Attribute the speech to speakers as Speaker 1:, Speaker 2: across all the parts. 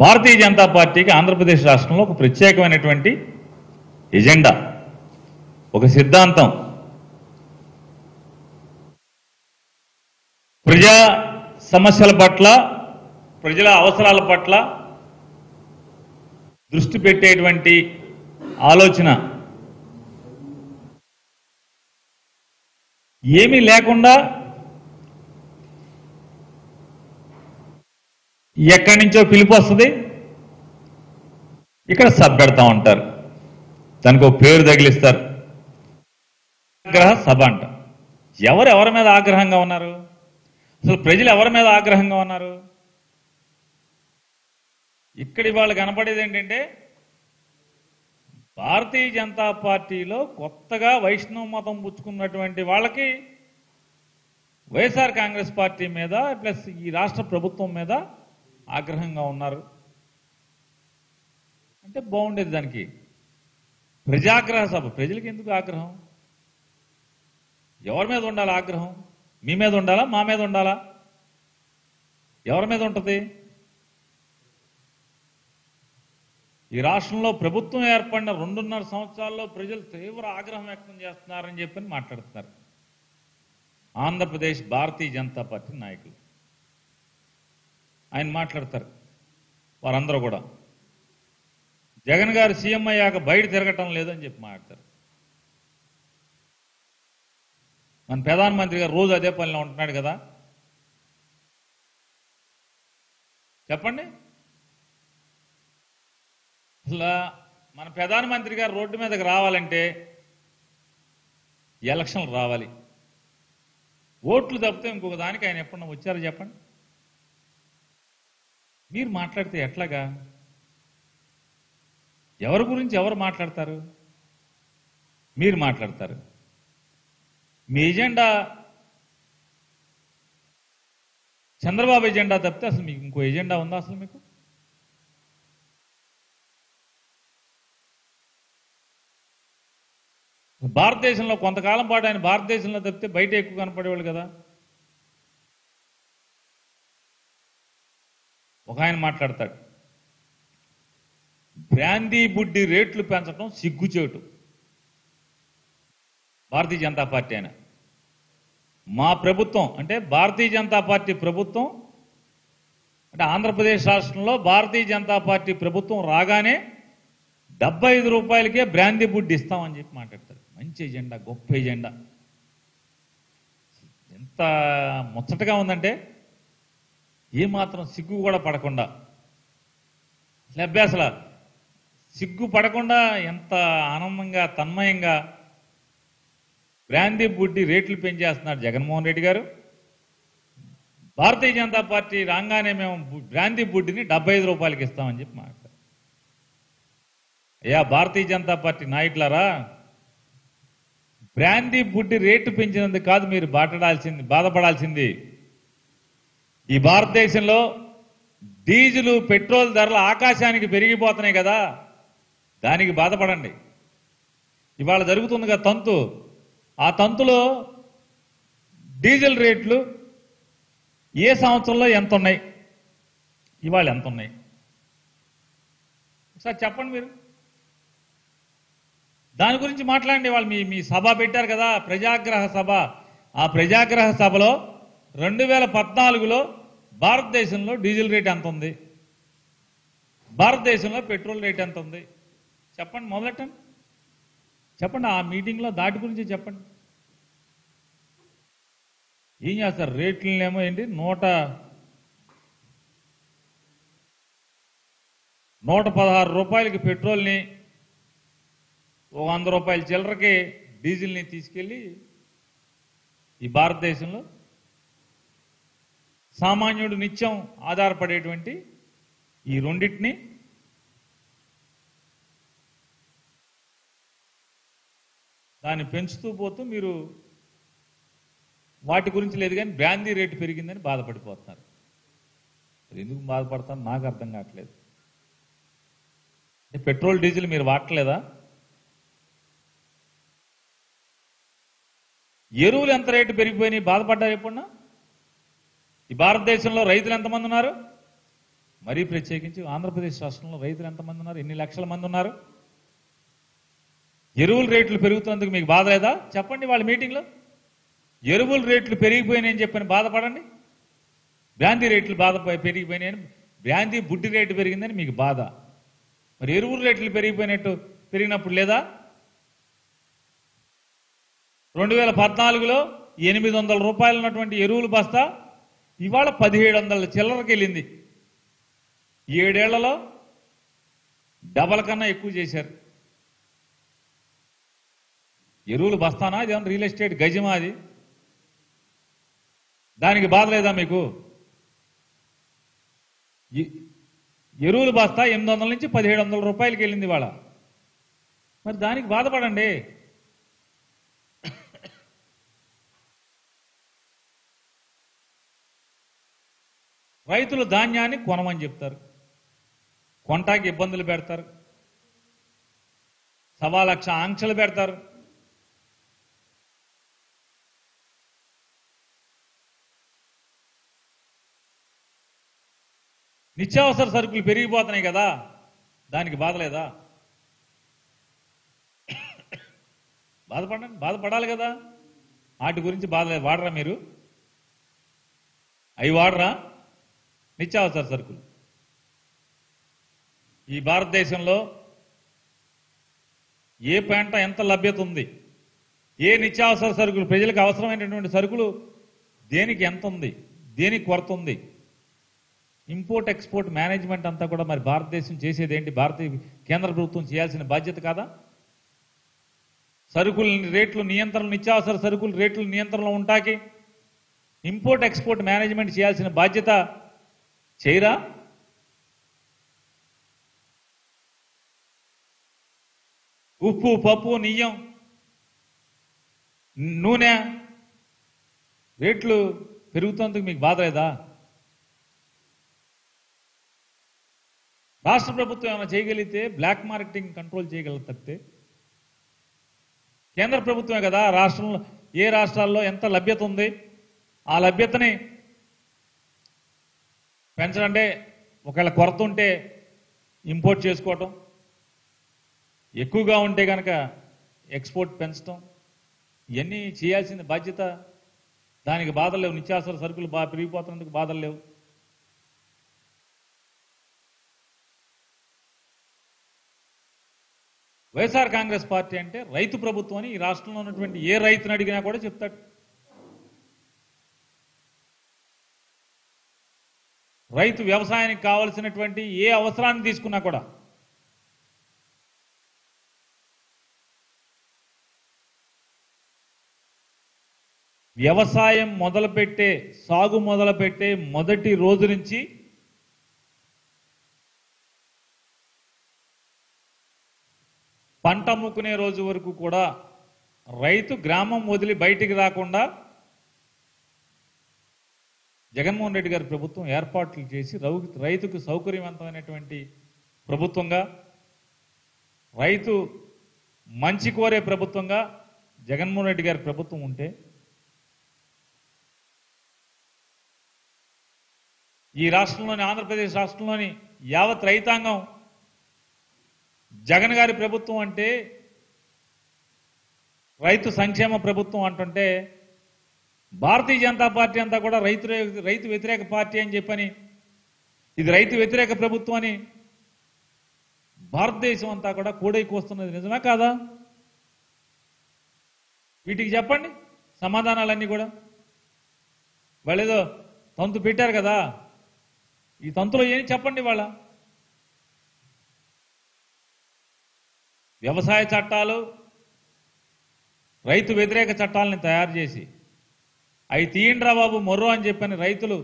Speaker 1: భారతీయ జనతా పార్టీకి ఆంధ్రప్రదేశ్ రాష్ట్రంలో ఒక ప్రత్యేకమైనటువంటి ఎజెండా ఒక సిద్ధాంతం ప్రజా సమస్యల పట్ల ప్రజల అవసరాల పట్ల దృష్టి పెట్టేటువంటి ఆలోచన ఏమీ లేకుండా ఎక్కడి నుంచో పిలుపు వస్తుంది ఇక్కడ సభ పెడతా ఉంటారు దానికి ఒక పేరు తగిలిస్తారు ఆగ్రహ సభ అంట ఎవరు ఎవరి మీద ఆగ్రహంగా ఉన్నారు అసలు ప్రజలు ఎవరి మీద ఆగ్రహంగా ఉన్నారు ఇక్కడ ఇవాళ కనపడేది ఏంటంటే భారతీయ జనతా పార్టీలో కొత్తగా వైష్ణవ మతం పుచ్చుకున్నటువంటి వాళ్ళకి వైఎస్ఆర్ కాంగ్రెస్ పార్టీ మీద ప్లస్ ఈ రాష్ట్ర ప్రభుత్వం మీద ఆగ్రహంగా ఉన్నారు అంటే బాగుండేది దానికి ప్రజాగ్రహ సభ ప్రజలకు ఎందుకు ఆగ్రహం ఎవరి మీద ఉండాలి ఆగ్రహం మీ మీద ఉండాలా మా మీద ఉండాలా ఎవరి మీద ఉంటుంది ఈ రాష్ట్రంలో ప్రభుత్వం ఏర్పడిన రెండున్నర సంవత్సరాల్లో ప్రజలు తీవ్ర ఆగ్రహం వ్యక్తం చేస్తున్నారని చెప్పని మాట్లాడుతున్నారు ఆంధ్రప్రదేశ్ భారతీయ జనతా పార్టీ నాయకులు ఆయన మాట్లాడతారు వారందరూ కూడా జగన్ గారు సీఎం అయ్యాక బయట తిరగటం లేదని చెప్పి మాట్లాడతారు మన ప్రధానమంత్రి గారు రోజు అదే పనిలో ఉంటున్నాడు కదా చెప్పండి అసలు మన ప్రధానమంత్రి గారు రోడ్డు మీదకి రావాలంటే ఎలక్షన్లు రావాలి ఓట్లు తప్పితే ఇంకొక దానికి ఆయన ఎప్పుడన్నా వచ్చారో చెప్పండి మీరు మాట్లాడితే ఎట్లాగా ఎవరి గురించి ఎవరు మాట్లాడతారు మీరు మాట్లాడతారు మీ ఎజెండా చంద్రబాబు ఎజెండా తప్పితే అసలు మీకు ఇంకో ఎజెండా ఉందా అసలు మీకు భారతదేశంలో కొంతకాలం పాటు ఆయన భారతదేశంలో తప్పితే బయట ఎక్కువ కనపడేవాళ్ళు కదా ఒక ఆయన మాట్లాడతాడు బ్రాందీ బుడ్డి రేట్లు పెంచడం సిగ్గుచేటు భారతీయ జనతా పార్టీ ఆయన మా ప్రభుత్వం అంటే భారతీయ జనతా పార్టీ ప్రభుత్వం అంటే ఆంధ్రప్రదేశ్ రాష్ట్రంలో భారతీయ జనతా పార్టీ ప్రభుత్వం రాగానే డెబ్బై ఐదు రూపాయలకే బ్రాందీ బుడ్డి ఇస్తామని చెప్పి మాట్లాడతారు మంచి ఎజెండా గొప్ప ఎజెండా ఎంత ముచ్చటగా ఉందంటే ఏమాత్రం సిగ్గు కూడా పడకుండా అసలు సిగ్గు పడకుండా ఎంత ఆనందంగా తన్మయంగా బ్రాందీ బుడ్డి రేట్లు పెంచేస్తున్నాడు జగన్మోహన్ రెడ్డి గారు భారతీయ జనతా పార్టీ రాగానే మేము బు- బ్రాందీ బుడ్డిని డెబ్బై ఐదు రూపాయలకి ఇస్తామని చెప్పి మాట్లాడారు అయ్యా భారతీయ జనతా పార్టీ నాయకులారా బ్రాందీ బుడ్డి రేటు పెంచినందుకు కాదు మీరు బాటడాల్సింది బాధపడాల్సింది ఈ భారతదేశంలో డీజిల్ పెట్రోల్ ధరలు ఆకాశానికి పెరిగిపోతున్నాయి కదా దానికి బాధపడండి ఇవాళ జరుగుతుంది కదా తంతు ఆ తంతులో డీజిల్ రేట్లు ఏ సంవత్సరంలో ఎంత ఉన్నాయి ఇవాళ ఎంత ఉన్నాయి ఒకసారి చెప్పండి మీరు దాని గురించి మాట్లాడండి వాళ్ళు మీ మీ సభ పెట్టారు కదా ప్రజాగ్రహ సభ ఆ ప్రజాగ్రహ సభలో రెండు వేల పద్నాలుగులో భారతదేశంలో డీజిల్ రేట్ ఎంత ఉంది భారతదేశంలో పెట్రోల్ రేట్ ఎంత ఉంది చెప్పండి మొదలెట్టండి చెప్పండి ఆ మీటింగ్లో దాటి గురించి చెప్పండి ఏం చేస్తారు రేట్లనేమో ఏంటి నూట నూట పదహారు రూపాయలకి పెట్రోల్ని ఒక వంద రూపాయల చిల్లరకి డీజిల్ని తీసుకెళ్ళి ఈ భారతదేశంలో సామాన్యుడు నిత్యం ఆధారపడేటువంటి ఈ రెండింటిని దాన్ని పెంచుతూ పోతూ మీరు వాటి గురించి లేదు కానీ బ్రాందీ రేటు పెరిగిందని బాధపడిపోతున్నారు మరి ఎందుకు బాధపడతాను నాకు అర్థం కావట్లేదు అంటే పెట్రోల్ డీజిల్ మీరు వాడట్లేదా ఎరువులు ఎంత రేటు పెరిగిపోయినాయి బాధపడ్డారు ఎప్పుడన్నా ఈ భారతదేశంలో రైతులు ఎంతమంది ఉన్నారు మరీ ప్రత్యేకించి ఆంధ్రప్రదేశ్ రాష్ట్రంలో రైతులు ఎంతమంది ఉన్నారు ఎన్ని లక్షల మంది ఉన్నారు ఎరువుల రేట్లు పెరుగుతున్నందుకు మీకు బాధ లేదా చెప్పండి వాళ్ళ మీటింగ్లో ఎరువుల రేట్లు పెరిగిపోయినాయని చెప్పని బాధపడండి బ్రాంతి రేట్లు బాధ పెరిగిపోయినాయని బ్రాంతి బుడ్డి రేటు పెరిగిందని మీకు బాధ మరి ఎరువుల రేట్లు పెరిగిపోయినట్టు పెరిగినప్పుడు లేదా రెండు వేల పద్నాలుగులో ఎనిమిది వందల రూపాయలు ఉన్నటువంటి ఎరువుల బస్తా ఇవాళ పదిహేడు వందల చిల్లరకి వెళ్ళింది ఏడేళ్లలో డబల్ కన్నా ఎక్కువ చేశారు ఎరువులు బస్తానా ఇదేమన్నా రియల్ ఎస్టేట్ గజమా అది దానికి బాధ లేదా మీకు ఎ- ఎరువులు బస్తా ఎనిమిది వందల నుంచి పదిహేడు వందల రూపాయలకి వెళ్ళింది ఇవాళ మరి దానికి బాధపడండి రైతులు ధాన్యాన్ని కొనమని చెప్తారు కొంటాకి ఇబ్బందులు పెడతారు సవా లక్ష ఆంక్షలు పెడతారు నిత్యావసర సరుకులు పెరిగిపోతున్నాయి కదా దానికి బాధ లేదా బాధపడండి బాధపడాలి కదా వాటి గురించి బాధ లేదు వాడరా మీరు అవి వాడరా నిత్యావసర సరుకులు ఈ భారతదేశంలో ఏ పంట ఎంత లభ్యత ఉంది ఏ నిత్యావసర సరుకులు ప్రజలకు అవసరమైనటువంటి సరుకులు దేనికి ఎంత ఉంది దేనికి కొరత ఉంది ఇంపోర్ట్ ఎక్స్పోర్ట్ మేనేజ్మెంట్ అంతా కూడా మరి భారతదేశం చేసేది ఏంటి భారతీయ కేంద్ర ప్రభుత్వం చేయాల్సిన బాధ్యత కాదా సరుకుల రేట్లు నియంత్రణ నిత్యావసర సరుకుల రేట్లు నియంత్రణలో ఉంటాకి ఇంపోర్ట్ ఎక్స్పోర్ట్ మేనేజ్మెంట్ చేయాల్సిన బాధ్యత చేయరా ఉప్పు పప్పు నెయ్యం నూనె రేట్లు పెరుగుతున్నందుకు మీకు బాధ లేదా రాష్ట్ర ప్రభుత్వం ఏమైనా చేయగలిగితే బ్లాక్ మార్కెటింగ్ కంట్రోల్ చేయగలరు తప్పితే కేంద్ర ప్రభుత్వమే కదా రాష్ట్రంలో ఏ రాష్ట్రాల్లో ఎంత లభ్యత ఉంది ఆ లభ్యతని పెంచడంటే ఒకవేళ కొరత ఉంటే ఇంపోర్ట్ చేసుకోవటం ఎక్కువగా ఉంటే కనుక ఎక్స్పోర్ట్ పెంచడం ఇవన్నీ చేయాల్సిన బాధ్యత దానికి బాధలు లేవు నిత్యావసర సరుకులు బాగా పెరిగిపోతున్నందుకు బాధలు లేవు వైఎస్ఆర్ కాంగ్రెస్ పార్టీ అంటే రైతు ప్రభుత్వం అని ఈ రాష్ట్రంలో ఉన్నటువంటి ఏ రైతుని అడిగినా కూడా చెప్తాడు రైతు వ్యవసాయానికి కావలసినటువంటి ఏ అవసరాన్ని తీసుకున్నా కూడా వ్యవసాయం మొదలుపెట్టే సాగు మొదలుపెట్టే మొదటి రోజు నుంచి పంట అమ్ముకునే రోజు వరకు కూడా రైతు గ్రామం వదిలి బయటికి రాకుండా జగన్మోహన్ రెడ్డి గారి ప్రభుత్వం ఏర్పాట్లు చేసి రౌ- రైతుకు సౌకర్యవంతమైనటువంటి ప్రభుత్వంగా రైతు మంచి కోరే ప్రభుత్వంగా జగన్మోహన్ రెడ్డి గారి ప్రభుత్వం ఉంటే ఈ రాష్ట్రంలోని ఆంధ్రప్రదేశ్ రాష్ట్రంలోని యావత్ రైతాంగం జగన్ గారి ప్రభుత్వం అంటే రైతు సంక్షేమ ప్రభుత్వం అంటుంటే భారతీయ జనతా పార్టీ అంతా కూడా రైతు రైతు వ్యతిరేక పార్టీ అని చెప్పని ఇది రైతు వ్యతిరేక ప్రభుత్వం అని భారతదేశం అంతా కూడా కూడై కోస్తున్నది నిజమే కాదా వీటికి చెప్పండి సమాధానాలన్నీ కూడా వాళ్ళు ఏదో తంతు పెట్టారు కదా ఈ తంతులో ఏం చెప్పండి వాళ్ళ వ్యవసాయ చట్టాలు రైతు వ్యతిరేక చట్టాలని తయారు చేసి అవి తీయండ్రా బాబు మొర్రో అని చెప్పని రైతులు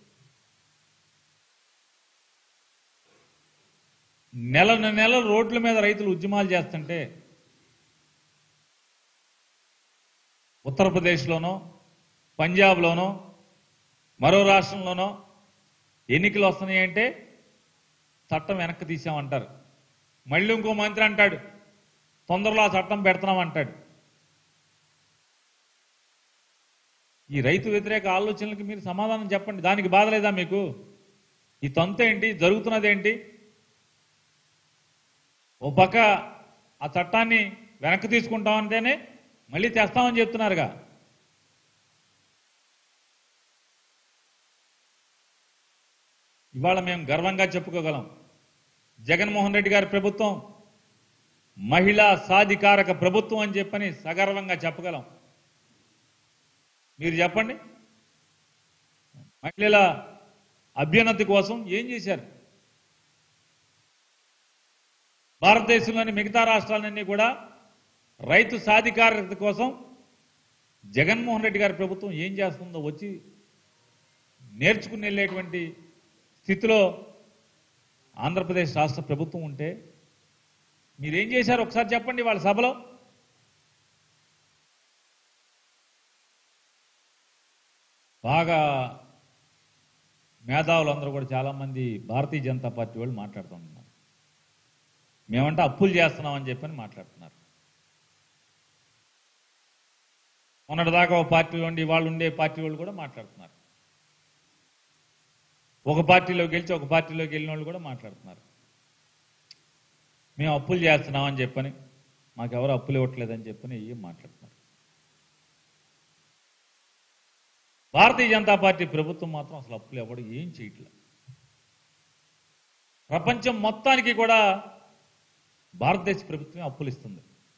Speaker 1: నెల నెల రోడ్ల మీద రైతులు ఉద్యమాలు చేస్తుంటే ఉత్తరప్రదేశ్లోనో పంజాబ్లోనో మరో రాష్ట్రంలోనో ఎన్నికలు వస్తున్నాయంటే చట్టం వెనక్కి తీసామంటారు మళ్ళీ ఇంకో మంత్రి అంటాడు తొందరలో ఆ చట్టం పెడుతున్నాం అంటాడు ఈ రైతు వ్యతిరేక ఆలోచనలకి మీరు సమాధానం చెప్పండి దానికి బాధ లేదా మీకు ఈ తంతు ఏంటి జరుగుతున్నది ఏంటి ఓ పక్క ఆ చట్టాన్ని వెనక్కి తీసుకుంటామంటేనే మళ్ళీ తెస్తామని చెప్తున్నారుగా ఇవాళ మేము గర్వంగా చెప్పుకోగలం జగన్మోహన్ రెడ్డి గారి ప్రభుత్వం మహిళా సాధికారక ప్రభుత్వం అని చెప్పని సగర్వంగా చెప్పగలం మీరు చెప్పండి మహిళల అభ్యున్నతి కోసం ఏం చేశారు భారతదేశంలోని మిగతా రాష్ట్రాలన్నీ కూడా రైతు సాధికారత కోసం జగన్మోహన్ రెడ్డి గారి ప్రభుత్వం ఏం చేస్తుందో వచ్చి నేర్చుకుని వెళ్ళేటువంటి స్థితిలో ఆంధ్రప్రదేశ్ రాష్ట్ర ప్రభుత్వం ఉంటే మీరేం చేశారు ఒకసారి చెప్పండి వాళ్ళ సభలో బాగా మేధావులందరూ కూడా చాలామంది భారతీయ జనతా పార్టీ వాళ్ళు మాట్లాడుతున్నారు మేమంటే అప్పులు చేస్తున్నామని చెప్పని మాట్లాడుతున్నారు మొన్నటిదాకా ఒక పార్టీలో ఉండి వాళ్ళు ఉండే పార్టీ వాళ్ళు కూడా మాట్లాడుతున్నారు ఒక పార్టీలో గెలిచి ఒక పార్టీలోకి వెళ్ళిన వాళ్ళు కూడా మాట్లాడుతున్నారు మేము అప్పులు చేస్తున్నామని చెప్పని మాకెవరు అప్పులు ఇవ్వట్లేదని చెప్పని ఏం మాట్లాడుతున్నారు భారతీయ జనతా పార్టీ ప్రభుత్వం మాత్రం అసలు అప్పులు ఎవడు ఏం చేయట్లే ప్రపంచం మొత్తానికి కూడా భారతదేశ ప్రభుత్వమే అప్పులు ఇస్తుంది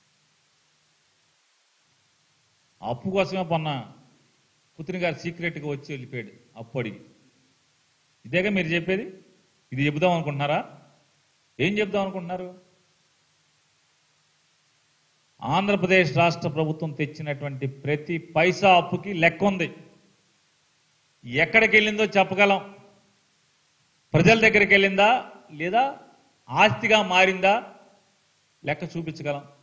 Speaker 1: ఆ అప్పు కోసమే మొన్న పుతిన్ గారు సీక్రెట్గా వచ్చి వెళ్ళిపోయాడు అప్పు అడిగి ఇదేగా మీరు చెప్పేది ఇది చెబుదాం అనుకుంటున్నారా ఏం చెప్దాం అనుకుంటున్నారు ఆంధ్రప్రదేశ్ రాష్ట్ర ప్రభుత్వం తెచ్చినటువంటి ప్రతి పైసా అప్పుకి లెక్క ఉంది ఎక్కడికి వెళ్ళిందో చెప్పగలం ప్రజల దగ్గరికి వెళ్ళిందా లేదా ఆస్తిగా మారిందా లెక్క చూపించగలం